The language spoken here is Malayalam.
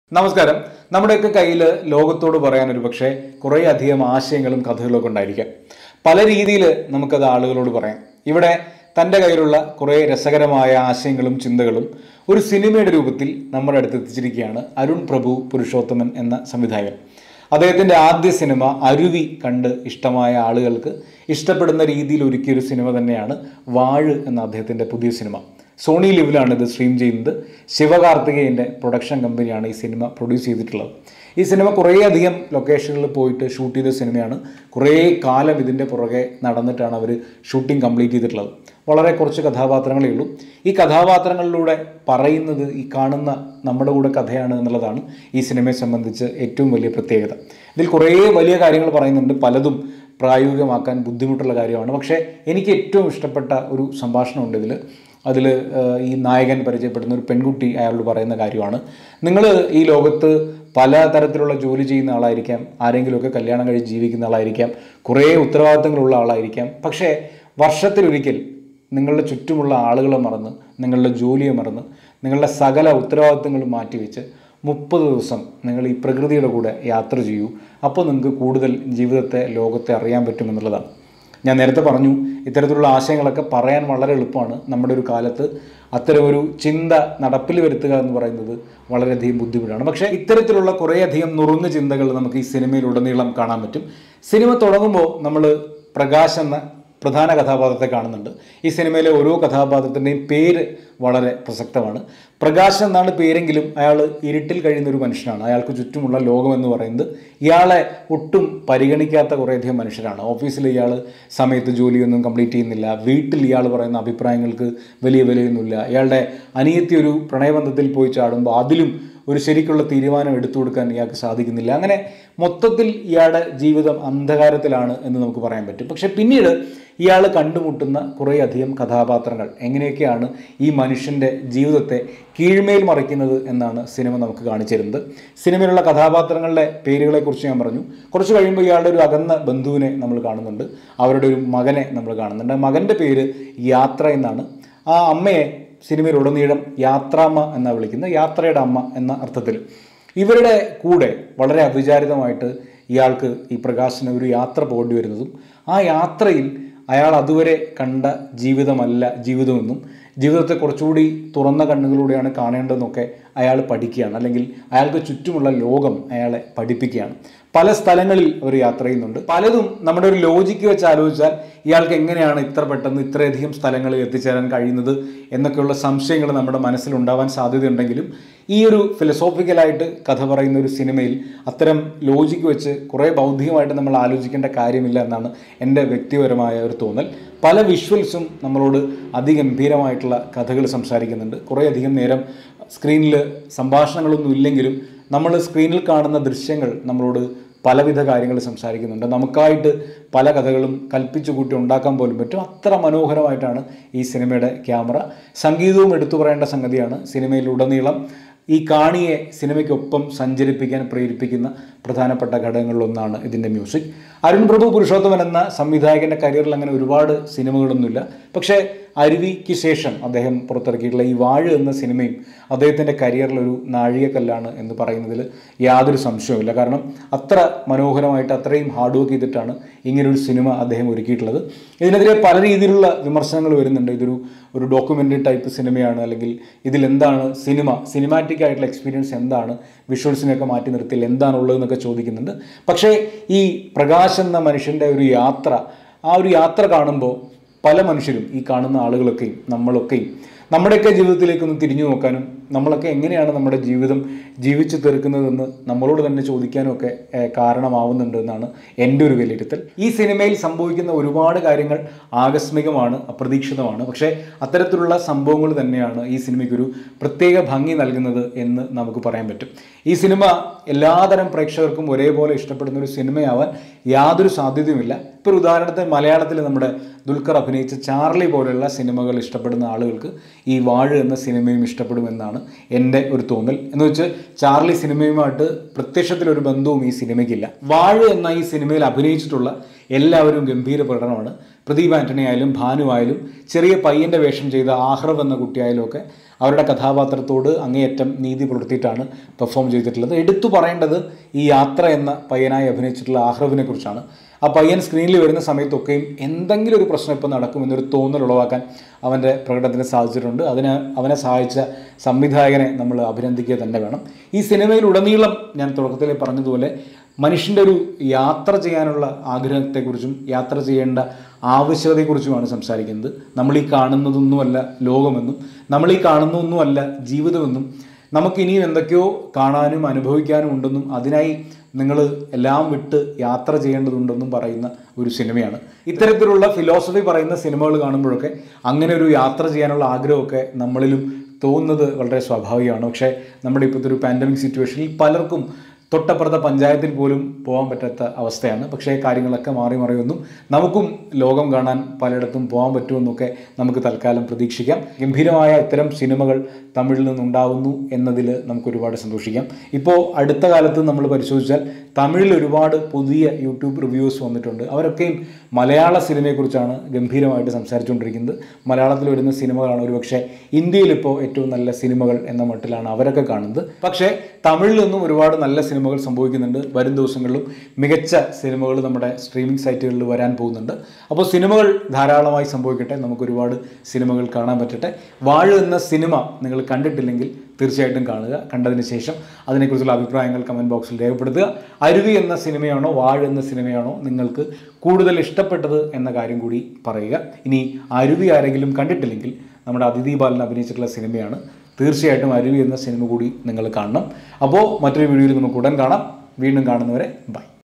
നമസ്കാരം നമ്മുടെയൊക്കെ കയ്യിൽ ലോകത്തോട് പറയാൻ ഒരു പക്ഷേ കുറേ അധികം ആശയങ്ങളും കഥകളൊക്കെ ഉണ്ടായിരിക്കാം പല രീതിയിൽ നമുക്കത് ആളുകളോട് പറയാം ഇവിടെ തൻ്റെ കയ്യിലുള്ള കുറേ രസകരമായ ആശയങ്ങളും ചിന്തകളും ഒരു സിനിമയുടെ രൂപത്തിൽ നമ്മുടെ അടുത്ത് എത്തിച്ചിരിക്കുകയാണ് അരുൺ പ്രഭു പുരുഷോത്തമൻ എന്ന സംവിധായകൻ അദ്ദേഹത്തിൻ്റെ ആദ്യ സിനിമ അരുവി കണ്ട് ഇഷ്ടമായ ആളുകൾക്ക് ഇഷ്ടപ്പെടുന്ന രീതിയിൽ ഒരുക്കിയൊരു സിനിമ തന്നെയാണ് വാഴ് എന്ന അദ്ദേഹത്തിൻ്റെ പുതിയ സിനിമ സോണി ലിവിലാണ് ഇത് സ്ട്രീം ചെയ്യുന്നത് ശിവകാർത്തികേയൻ്റെ പ്രൊഡക്ഷൻ കമ്പനിയാണ് ഈ സിനിമ പ്രൊഡ്യൂസ് ചെയ്തിട്ടുള്ളത് ഈ സിനിമ കുറേയധികം ലൊക്കേഷനുകളിൽ പോയിട്ട് ഷൂട്ട് ചെയ്ത സിനിമയാണ് കുറേ കാലം ഇതിൻ്റെ പുറകെ നടന്നിട്ടാണ് അവർ ഷൂട്ടിംഗ് കംപ്ലീറ്റ് ചെയ്തിട്ടുള്ളത് വളരെ കുറച്ച് കഥാപാത്രങ്ങളേ ഉള്ളൂ ഈ കഥാപാത്രങ്ങളിലൂടെ പറയുന്നത് ഈ കാണുന്ന നമ്മുടെ കൂടെ കഥയാണ് എന്നുള്ളതാണ് ഈ സിനിമയെ സംബന്ധിച്ച് ഏറ്റവും വലിയ പ്രത്യേകത ഇതിൽ കുറേ വലിയ കാര്യങ്ങൾ പറയുന്നുണ്ട് പലതും പ്രായോഗികമാക്കാൻ ബുദ്ധിമുട്ടുള്ള കാര്യമാണ് പക്ഷേ എനിക്ക് ഏറ്റവും ഇഷ്ടപ്പെട്ട ഒരു സംഭാഷണമുണ്ട് ഇതിൽ അതിൽ ഈ നായകൻ പരിചയപ്പെടുന്ന ഒരു പെൺകുട്ടി അയാളോട് പറയുന്ന കാര്യമാണ് നിങ്ങൾ ഈ ലോകത്ത് പല തരത്തിലുള്ള ജോലി ചെയ്യുന്ന ആളായിരിക്കാം ആരെങ്കിലുമൊക്കെ കല്യാണം കഴിച്ച് ജീവിക്കുന്ന ആളായിരിക്കാം കുറേ ഉത്തരവാദിത്തങ്ങളുള്ള ആളായിരിക്കാം പക്ഷേ വർഷത്തിലൊരിക്കൽ നിങ്ങളുടെ ചുറ്റുമുള്ള ആളുകളെ മറന്ന് നിങ്ങളുടെ ജോലിയെ മറന്ന് നിങ്ങളുടെ സകല ഉത്തരവാദിത്തങ്ങളും മാറ്റിവെച്ച് മുപ്പത് ദിവസം നിങ്ങൾ ഈ പ്രകൃതിയുടെ കൂടെ യാത്ര ചെയ്യൂ അപ്പോൾ നിങ്ങൾക്ക് കൂടുതൽ ജീവിതത്തെ ലോകത്തെ അറിയാൻ പറ്റുമെന്നുള്ളതാണ് ഞാൻ നേരത്തെ പറഞ്ഞു ഇത്തരത്തിലുള്ള ആശയങ്ങളൊക്കെ പറയാൻ വളരെ എളുപ്പമാണ് നമ്മുടെ ഒരു കാലത്ത് അത്തരം ഒരു ചിന്ത നടപ്പിൽ വരുത്തുക എന്ന് പറയുന്നത് വളരെയധികം ബുദ്ധിമുട്ടാണ് പക്ഷേ ഇത്തരത്തിലുള്ള കുറേയധികം നുറുങ്ങ് ചിന്തകൾ നമുക്ക് ഈ സിനിമയിലുടനീളം കാണാൻ പറ്റും സിനിമ തുടങ്ങുമ്പോൾ നമ്മൾ പ്രകാശ് എന്ന പ്രധാന കഥാപാത്രത്തെ കാണുന്നുണ്ട് ഈ സിനിമയിലെ ഓരോ കഥാപാത്രത്തിൻ്റെയും പേര് വളരെ പ്രസക്തമാണ് പ്രകാശ് എന്നാണ് പേരെങ്കിലും അയാൾ ഇരുട്ടിൽ കഴിയുന്ന ഒരു മനുഷ്യനാണ് അയാൾക്ക് ചുറ്റുമുള്ള ലോകം എന്ന് പറയുന്നത് ഇയാളെ ഒട്ടും പരിഗണിക്കാത്ത കുറേയധികം മനുഷ്യരാണ് ഓഫീസിൽ ഇയാൾ സമയത്ത് ജോലിയൊന്നും കംപ്ലീറ്റ് ചെയ്യുന്നില്ല വീട്ടിൽ ഇയാൾ പറയുന്ന അഭിപ്രായങ്ങൾക്ക് വലിയ വിലയൊന്നുമില്ല ഇയാളുടെ അനിയത്തി ഒരു പ്രണയബന്ധത്തിൽ പോയി ചാടുമ്പോൾ അതിലും ഒരു ശരിക്കുള്ള തീരുമാനം എടുത്തു കൊടുക്കാൻ ഇയാൾക്ക് സാധിക്കുന്നില്ല അങ്ങനെ മൊത്തത്തിൽ ഇയാളുടെ ജീവിതം അന്ധകാരത്തിലാണ് എന്ന് നമുക്ക് പറയാൻ പറ്റും പക്ഷെ പിന്നീട് ഇയാൾ കണ്ടുമുട്ടുന്ന കുറേയധികം കഥാപാത്രങ്ങൾ എങ്ങനെയൊക്കെയാണ് ഈ മനുഷ്യൻ്റെ ജീവിതത്തെ കീഴ്മേൽ മറിക്കുന്നത് എന്നാണ് സിനിമ നമുക്ക് കാണിച്ചു തരുന്നത് സിനിമയിലുള്ള കഥാപാത്രങ്ങളുടെ പേരുകളെക്കുറിച്ച് ഞാൻ പറഞ്ഞു കുറച്ച് കഴിയുമ്പോൾ ഇയാളുടെ ഒരു അകന്ന ബന്ധുവിനെ നമ്മൾ കാണുന്നുണ്ട് അവരുടെ ഒരു മകനെ നമ്മൾ കാണുന്നുണ്ട് ആ മകൻ്റെ പേര് യാത്ര എന്നാണ് ആ അമ്മയെ സിനിമയിലുടനീളം യാത്രാമ്മ എന്നാണ് വിളിക്കുന്നത് യാത്രയുടെ അമ്മ എന്ന അർത്ഥത്തിൽ ഇവരുടെ കൂടെ വളരെ അവിചാരിതമായിട്ട് ഇയാൾക്ക് ഈ പ്രകാശിന് ഒരു യാത്ര പോകേണ്ടി വരുന്നതും ആ യാത്രയിൽ അയാൾ അതുവരെ കണ്ട ജീവിതമല്ല ജീവിതമെന്നും ജീവിതത്തെ കുറച്ചുകൂടി തുറന്ന കണ്ണുകളിലൂടെയാണ് കാണേണ്ടതെന്നൊക്കെ അയാൾ പഠിക്കുകയാണ് അല്ലെങ്കിൽ അയാൾക്ക് ചുറ്റുമുള്ള ലോകം അയാളെ പഠിപ്പിക്കുകയാണ് പല സ്ഥലങ്ങളിൽ അവർ യാത്ര ചെയ്യുന്നുണ്ട് പലതും നമ്മുടെ ഒരു ലോജിക്ക് വെച്ച് ആലോചിച്ചാൽ ഇയാൾക്ക് എങ്ങനെയാണ് ഇത്ര പെട്ടെന്ന് ഇത്രയധികം സ്ഥലങ്ങളിൽ എത്തിച്ചേരാൻ കഴിയുന്നത് എന്നൊക്കെയുള്ള സംശയങ്ങൾ നമ്മുടെ മനസ്സിലുണ്ടാവാൻ സാധ്യതയുണ്ടെങ്കിലും ഈ ഒരു ഫിലസോഫിക്കലായിട്ട് കഥ പറയുന്ന ഒരു സിനിമയിൽ അത്തരം ലോജിക്ക് വെച്ച് കുറേ ബൗദ്ധികമായിട്ട് നമ്മൾ ആലോചിക്കേണ്ട കാര്യമില്ല എന്നാണ് എൻ്റെ വ്യക്തിപരമായ ഒരു തോന്നൽ പല വിഷ്വൽസും നമ്മളോട് അതിഗംഭീരമായിട്ടുള്ള കഥകൾ സംസാരിക്കുന്നുണ്ട് കുറേയധികം നേരം സ്ക്രീനിൽ സംഭാഷണങ്ങളൊന്നും ഇല്ലെങ്കിലും നമ്മൾ സ്ക്രീനിൽ കാണുന്ന ദൃശ്യങ്ങൾ നമ്മളോട് പലവിധ കാര്യങ്ങൾ സംസാരിക്കുന്നുണ്ട് നമുക്കായിട്ട് പല കഥകളും കൽപ്പിച്ചു കൂട്ടി ഉണ്ടാക്കാൻ പോലും പറ്റും അത്ര മനോഹരമായിട്ടാണ് ഈ സിനിമയുടെ ക്യാമറ സംഗീതവും എടുത്തു പറയേണ്ട സംഗതിയാണ് സിനിമയിലുടനീളം ഈ കാണിയെ സിനിമയ്ക്കൊപ്പം സഞ്ചരിപ്പിക്കാൻ പ്രേരിപ്പിക്കുന്ന പ്രധാനപ്പെട്ട ഘടകങ്ങളിലൊന്നാണ് ഇതിൻ്റെ മ്യൂസിക് അരുൺ പ്രഭു പുരുഷോത്തമൻ എന്ന സംവിധായകൻ്റെ കരിയറിൽ അങ്ങനെ ഒരുപാട് സിനിമകളൊന്നുമില്ല പക്ഷേ അരുവിക്ക് ശേഷം അദ്ദേഹം പുറത്തിറക്കിയിട്ടുള്ള ഈ വാഴ് എന്ന സിനിമയും അദ്ദേഹത്തിൻ്റെ കരിയറിൽ ഒരു നാഴികക്കല്ലാണ് എന്ന് പറയുന്നതിൽ യാതൊരു സംശയവുമില്ല കാരണം അത്ര മനോഹരമായിട്ട് അത്രയും ഹാർഡ് വർക്ക് ചെയ്തിട്ടാണ് ഇങ്ങനൊരു സിനിമ അദ്ദേഹം ഒരുക്കിയിട്ടുള്ളത് ഇതിനെതിരെ പല രീതിയിലുള്ള വിമർശനങ്ങൾ വരുന്നുണ്ട് ഇതൊരു ഒരു ഡോക്യുമെൻ്ററി ടൈപ്പ് സിനിമയാണ് അല്ലെങ്കിൽ ഇതിൽ എന്താണ് സിനിമ സിനിമാറ്റിക് ആയിട്ടുള്ള എക്സ്പീരിയൻസ് എന്താണ് വിഷ്വൽസിനെയൊക്കെ മാറ്റി നിർത്തിയാൽ എന്താണുള്ളതെന്നൊക്കെ ചോദിക്കുന്നുണ്ട് പക്ഷേ ഈ പ്രകാശ് എന്ന മനുഷ്യൻ്റെ ഒരു യാത്ര ആ ഒരു യാത്ര കാണുമ്പോൾ പല മനുഷ്യരും ഈ കാണുന്ന ആളുകളൊക്കെയും നമ്മളൊക്കെയും നമ്മുടെയൊക്കെ ജീവിതത്തിലേക്ക് ഒന്ന് തിരിഞ്ഞു നോക്കാനും നമ്മളൊക്കെ എങ്ങനെയാണ് നമ്മുടെ ജീവിതം ജീവിച്ചു തീർക്കുന്നതെന്ന് നമ്മളോട് തന്നെ ചോദിക്കാനും ഒക്കെ ഏഹ്, കാരണമാവുന്നുണ്ട് എന്നാണ് എൻ്റെ ഒരു വിലയിരുത്തൽ ഈ സിനിമയിൽ സംഭവിക്കുന്ന ഒരുപാട് കാര്യങ്ങൾ ആകസ്മികമാണ് അപ്രതീക്ഷിതമാണ് പക്ഷേ അത്തരത്തിലുള്ള സംഭവങ്ങൾ തന്നെയാണ് ഈ സിനിമയ്ക്കൊരു പ്രത്യേക ഭംഗി നൽകുന്നത് എന്ന് നമുക്ക് പറയാൻ പറ്റും ഈ സിനിമ എല്ലാതരം പ്രേക്ഷകർക്കും ഒരേപോലെ ഇഷ്ടപ്പെടുന്ന ഒരു സിനിമയാവാൻ യാതൊരു സാധ്യതയുമില്ല ഇപ്പോൾ ഒരു ഉദാഹരണത്തിന് മലയാളത്തിൽ നമ്മുടെ ദുൽഖർ അഭിനയിച്ച ചാർലി പോലെയുള്ള സിനിമകൾ ഇഷ്ടപ്പെടുന്ന ആളുകൾക്ക് ഈ വാഴ് എന്ന സിനിമയും ഇഷ്ടപ്പെടുമെന്നാണ് എൻ്റെ ഒരു തോന്നൽ എന്ന് വെച്ച് ചാർലി സിനിമയുമായിട്ട് പ്രത്യക്ഷത്തിലൊരു ബന്ധവും ഈ സിനിമയ്ക്കില്ല വാഴ് എന്ന ഈ സിനിമയിൽ അഭിനയിച്ചിട്ടുള്ള എല്ലാവരും ഗംഭീര പ്രകടനമാണ് പ്രദീപ് ആൻ്റണി ആയാലും ഭാനു ആയാലും ചെറിയ പയ്യൻ്റെ വേഷം ചെയ്ത ആഹ്റവ് എന്ന കുട്ടിയായാലും ഒക്കെ അവരുടെ കഥാപാത്രത്തോട് അങ്ങേയറ്റം നീതി പുലർത്തിയിട്ടാണ് പെർഫോം ചെയ്തിട്ടുള്ളത് എടുത്തു പറയേണ്ടത് ഈ യാത്ര എന്ന പയ്യനായി അഭിനയിച്ചിട്ടുള്ള ആഹ്റവിനെ കുറിച്ചാണ് ആ പയ്യൻ സ്ക്രീനിൽ വരുന്ന സമയത്തൊക്കെയും എന്തെങ്കിലും ഒരു പ്രശ്നം ഇപ്പം നടക്കുമെന്നൊരു തോന്നൽ ഉളവാക്കാൻ അവൻ്റെ പ്രകടനത്തിന് സാധിച്ചിട്ടുണ്ട് അതിന് അവനെ സഹായിച്ച സംവിധായകനെ നമ്മൾ അഭിനന്ദിക്കുക തന്നെ വേണം ഈ സിനിമയിലുടനീളം ഞാൻ തുടക്കത്തിൽ പറഞ്ഞതുപോലെ മനുഷ്യൻ്റെ ഒരു യാത്ര ചെയ്യാനുള്ള ആഗ്രഹത്തെക്കുറിച്ചും യാത്ര ചെയ്യേണ്ട ആവശ്യകതയെക്കുറിച്ചുമാണ് സംസാരിക്കുന്നത് നമ്മൾ ഈ കാണുന്നതൊന്നുമല്ല ലോകമെന്നും നമ്മൾ ഈ കാണുന്നതൊന്നുമല്ല ജീവിതമെന്നും നമുക്കിനിയും എന്തൊക്കെയോ കാണാനും അനുഭവിക്കാനും ഉണ്ടെന്നും അതിനായി നിങ്ങൾ എല്ലാം വിട്ട് യാത്ര ചെയ്യേണ്ടതുണ്ടെന്നും പറയുന്ന ഒരു സിനിമയാണ് ഇത്തരത്തിലുള്ള ഫിലോസഫി പറയുന്ന സിനിമകൾ കാണുമ്പോഴൊക്കെ അങ്ങനെ ഒരു യാത്ര ചെയ്യാനുള്ള ആഗ്രഹമൊക്കെ നമ്മളിലും തോന്നുന്നത് വളരെ സ്വാഭാവികമാണ് പക്ഷേ നമ്മുടെ ഇപ്പോഴത്തെ ഒരു പാൻഡമിക് സിറ്റുവേഷനിൽ പലർക്കും തൊട്ടപ്പുറത്തെ പഞ്ചായത്തിൽ പോലും പോകാൻ പറ്റാത്ത അവസ്ഥയാണ് പക്ഷേ കാര്യങ്ങളൊക്കെ മാറി മറിയൊന്നും നമുക്കും ലോകം കാണാൻ പലയിടത്തും പോകാൻ പറ്റുമെന്നൊക്കെ നമുക്ക് തൽക്കാലം പ്രതീക്ഷിക്കാം ഗംഭീരമായ ഇത്തരം സിനിമകൾ തമിഴിൽ നിന്നുണ്ടാവുന്നു എന്നതിൽ നമുക്ക് ഒരുപാട് സന്തോഷിക്കാം ഇപ്പോൾ അടുത്ത കാലത്ത് നമ്മൾ പരിശോധിച്ചാൽ തമിഴിൽ ഒരുപാട് പുതിയ യൂട്യൂബ് റിവ്യൂസ് വന്നിട്ടുണ്ട് അവരൊക്കെയും മലയാള സിനിമയെക്കുറിച്ചാണ് ഗംഭീരമായിട്ട് സംസാരിച്ചുകൊണ്ടിരിക്കുന്നത് മലയാളത്തിൽ വരുന്ന സിനിമകളാണ് ഒരുപക്ഷെ ഇന്ത്യയിൽ ഇപ്പോൾ ഏറ്റവും നല്ല സിനിമകൾ എന്ന മട്ടിലാണ് അവരൊക്കെ കാണുന്നത് പക്ഷേ തമിഴിൽ നിന്നും ഒരുപാട് നല്ല സിനിമകൾ സംഭവിക്കുന്നുണ്ട് വരും ദിവസങ്ങളിലും മികച്ച സിനിമകൾ നമ്മുടെ സ്ട്രീമിംഗ് സൈറ്റുകളിൽ വരാൻ പോകുന്നുണ്ട് അപ്പോൾ സിനിമകൾ ധാരാളമായി സംഭവിക്കട്ടെ നമുക്ക് ഒരുപാട് സിനിമകൾ കാണാൻ പറ്റട്ടെ വാഴ എന്ന സിനിമ നിങ്ങൾ കണ്ടിട്ടില്ലെങ്കിൽ തീർച്ചയായിട്ടും കാണുക കണ്ടതിന് ശേഷം അതിനെക്കുറിച്ചുള്ള അഭിപ്രായങ്ങൾ കമൻറ്റ് ബോക്സിൽ രേഖപ്പെടുത്തുക അരുവി എന്ന സിനിമയാണോ വാഴ എന്ന സിനിമയാണോ നിങ്ങൾക്ക് കൂടുതൽ ഇഷ്ടപ്പെട്ടത് എന്ന കാര്യം കൂടി പറയുക ഇനി അരുവി ആരെങ്കിലും കണ്ടിട്ടില്ലെങ്കിൽ നമ്മുടെ അതിഥി ബാലൻ അഭിനയിച്ചിട്ടുള്ള സിനിമയാണ് തീർച്ചയായിട്ടും അരുവി എന്ന സിനിമ കൂടി നിങ്ങൾ കാണണം അപ്പോൾ മറ്റൊരു വീഡിയോയിൽ നമുക്ക് ഉടൻ കാണാം വീണ്ടും കാണുന്നവരെ ബൈ